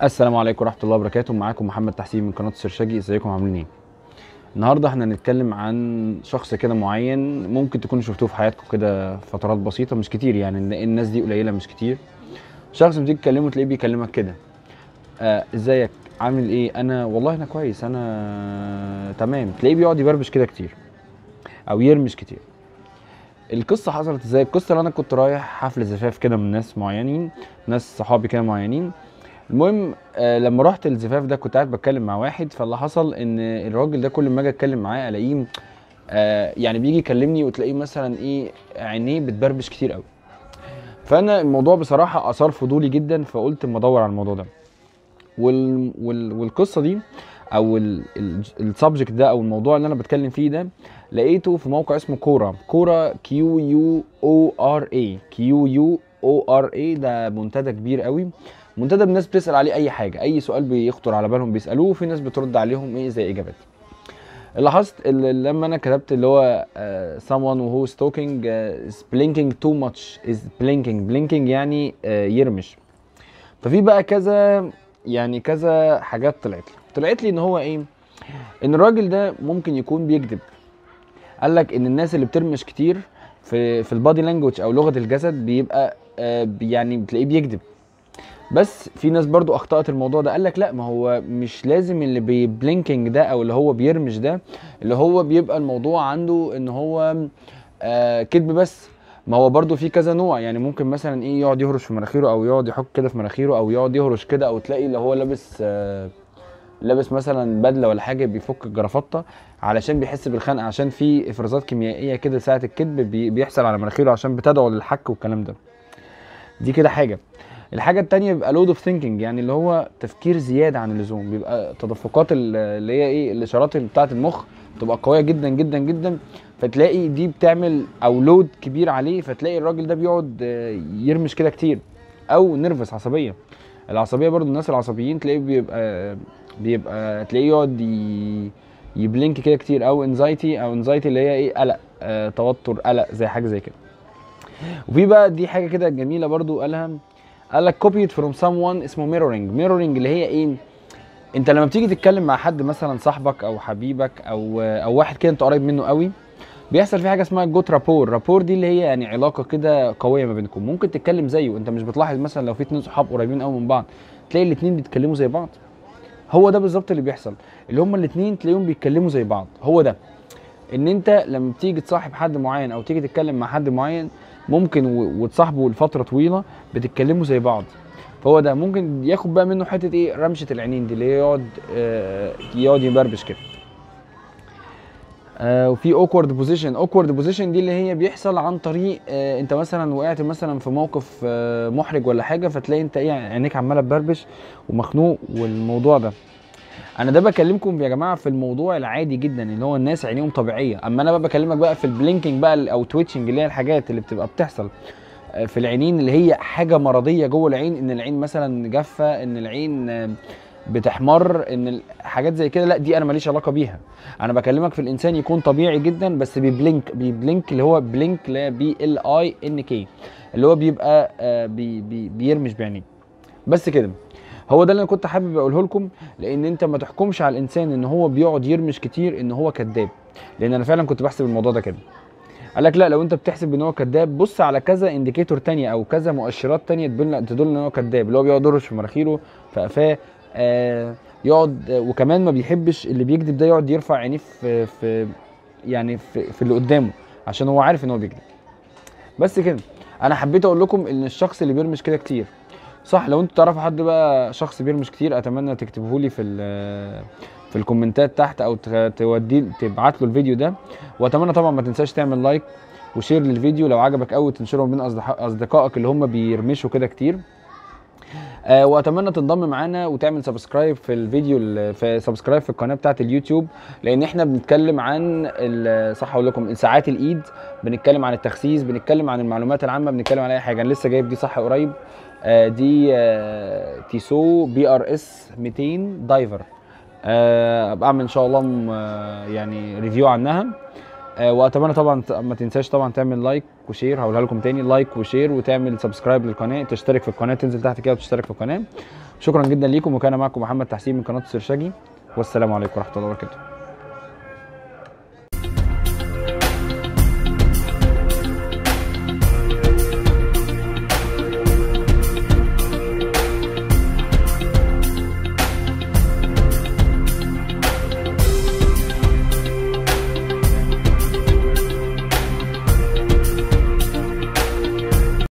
السلام عليكم ورحمه الله وبركاته معاكم محمد تحسين من قناه السرشاجي ازيكم عاملين ايه النهارده احنا هنتكلم عن شخص كده معين ممكن تكونوا شفتوه في حياتكم كده فترات بسيطه مش كتير يعني إن الناس دي قليله مش كتير شخص بتيجي تكلمه تلاقيه بيكلمك كده آه ازيك عامل ايه انا والله انا كويس انا تمام تلاقيه بيقعد يبربش كده كتير او يرمش كتير القصه حصلت ازاي القصه اللي انا كنت رايح حفل زفاف كده من ناس معينين ناس صحابي كده معينين المهم آه لما رحت الزفاف ده كنت قاعد بتكلم مع واحد فاللي حصل ان الراجل ده كل ما اجي اتكلم معاه الاقيه آه يعني بيجي يكلمني وتلاقيه مثلا ايه عينيه بتبربش كتير قوي فانا الموضوع بصراحه اثار فضولي جدا فقلت اما ادور على الموضوع ده وال... وال... والقصه دي او السبجكت ده او الموضوع اللي انا بتكلم فيه ده لقيته في موقع اسمه كورا كورا كيو يو او ار اي كيو يو او ار اي ده منتدى كبير قوي منتدى الناس بتسال عليه اي حاجه اي سؤال بيخطر على بالهم بيسالوه وفي ناس بترد عليهم ايه زي اجابات اللي حصل اللي لما انا كتبت اللي هو uh, someone who is talking uh, is blinking too much is blinking blinking يعني uh, يرمش ففي بقى كذا يعني كذا حاجات طلعت لي طلعت لي ان هو ايه ان الراجل ده ممكن يكون بيكذب قال لك ان الناس اللي بترمش كتير في في البادي لانجوج او لغه الجسد بيبقى آه يعني بتلاقيه بيكذب بس في ناس برضو اخطات الموضوع ده قال لك لا ما هو مش لازم اللي بيبلينكينج ده او اللي هو بيرمش ده اللي هو بيبقى الموضوع عنده ان هو آه كذب بس ما هو برضو في كذا نوع يعني ممكن مثلا ايه يقعد يهرش في مناخيره او يقعد يحك كده في مناخيره او يقعد يهرش كده او تلاقي اللي هو لابس آه لابس مثلا بدله ولا حاجه بيفك الجرافطه علشان بيحس بالخنقه عشان في افرازات كيميائيه كده ساعه الكذب بي بيحصل على مناخيره عشان بتدعو للحك والكلام ده دي كده حاجه الحاجه التانية بيبقى لود اوف ثينكينج يعني اللي هو تفكير زياده عن اللزوم بيبقى تدفقات اللي هي ايه الاشارات بتاعه المخ بتبقى قويه جدا جدا جدا فتلاقي دي بتعمل او لود كبير عليه فتلاقي الراجل ده بيقعد يرمش كده كتير او نرفز عصبيه العصبيه برضو الناس العصبيين تلاقيه بيبقى بيبقى تلاقيه يقعد يبلينك كده كتير او انزايتي او انزايتي اللي هي ايه قلق آه توتر قلق زي حاجه زي كده وفي بقى دي حاجه كده جميله برضو قالها قال لك كوبيت فروم سام ون اسمه ميرورنج ميرورنج اللي هي ايه انت لما بتيجي تتكلم مع حد مثلا صاحبك او حبيبك او او واحد كده انت قريب منه قوي بيحصل في حاجه اسمها جوت رابور رابور دي اللي هي يعني علاقه كده قويه ما بينكم ممكن تتكلم زيه انت مش بتلاحظ مثلا لو في اتنين صحاب قريبين قوي من بعض تلاقي الاتنين بيتكلموا زي بعض هو ده بالظبط اللي بيحصل اللي هما الاتنين تلاقيهم بيتكلموا زي بعض هو ده ان انت لما بتيجي تصاحب حد معين او تيجي تتكلم مع حد معين ممكن وتصاحبه لفتره طويله بتتكلموا زي بعض فهو ده ممكن ياخد بقى منه حته ايه رمشه العينين دي اللي هي يقعد آه يقعد يبربش كده آه وفي اوكورد بوزيشن اوكورد بوزيشن دي اللي هي بيحصل عن طريق آه انت مثلا وقعت مثلا في موقف آه محرج ولا حاجه فتلاقي انت ايه عينيك عماله تبربش ومخنوق والموضوع ده انا ده بكلمكم يا جماعه في الموضوع العادي جدا اللي هو الناس عينيهم طبيعيه اما انا بقى بكلمك بقى في البلينكينج بقى او تويتشنج اللي هي الحاجات اللي بتبقى بتحصل في العينين اللي هي حاجه مرضيه جوه العين ان العين مثلا جافه ان العين بتحمر ان حاجات زي كده لا دي انا ماليش علاقه بيها انا بكلمك في الانسان يكون طبيعي جدا بس بيبلينك بيبلينك اللي هو بلينك اللي هي بي ال اي ان كي اللي هو بيبقى بي بي بيرمش بعينيه بس كده هو ده اللي انا كنت حابب اقوله لكم لان انت ما تحكمش على الانسان ان هو بيقعد يرمش كتير ان هو كذاب لان انا فعلا كنت بحسب الموضوع ده كده قال لك لا لو انت بتحسب ان هو كذاب بص على كذا انديكيتور تانية او كذا مؤشرات تانية تدل تدل ان هو كذاب اللي هو بيقعد يرش في مناخيره في قفاه آه يقعد آه وكمان ما بيحبش اللي بيكذب ده يقعد يرفع عينيه في, في يعني في, في اللي قدامه عشان هو عارف ان هو بيكذب بس كده انا حبيت اقول لكم ان الشخص اللي بيرمش كده كتير صح لو انتوا تعرفوا حد بقى شخص بيرمش كتير اتمنى تكتبوه لي في في الكومنتات تحت او تودي تبعت له الفيديو ده واتمنى طبعا ما تنساش تعمل لايك وشير للفيديو لو عجبك قوي تنشره بين اصدقائك اللي هم بيرمشوا كده كتير آه واتمنى تنضم معانا وتعمل سبسكرايب في الفيديو في سبسكرايب في القناه بتاعه اليوتيوب لان احنا بنتكلم عن صح اقول لكم ساعات الايد بنتكلم عن التخسيس بنتكلم عن المعلومات العامه بنتكلم عن اي حاجه انا لسه جايب دي صح قريب آه دي آه تيسو بي ار اس 200 دايفر آه بعمل ان شاء الله يعني ريفيو عنها آه، واتمنى طبعا ت- ما تنساش طبعا تعمل لايك وشير هقولها لكم تاني لايك وشير وتعمل سبسكرايب للقناه تشترك في القناه تنزل تحت كده وتشترك في القناه شكرا جدا ليكم وكان معكم محمد تحسين من قناه السرشاجي والسلام عليكم ورحمه الله وبركاته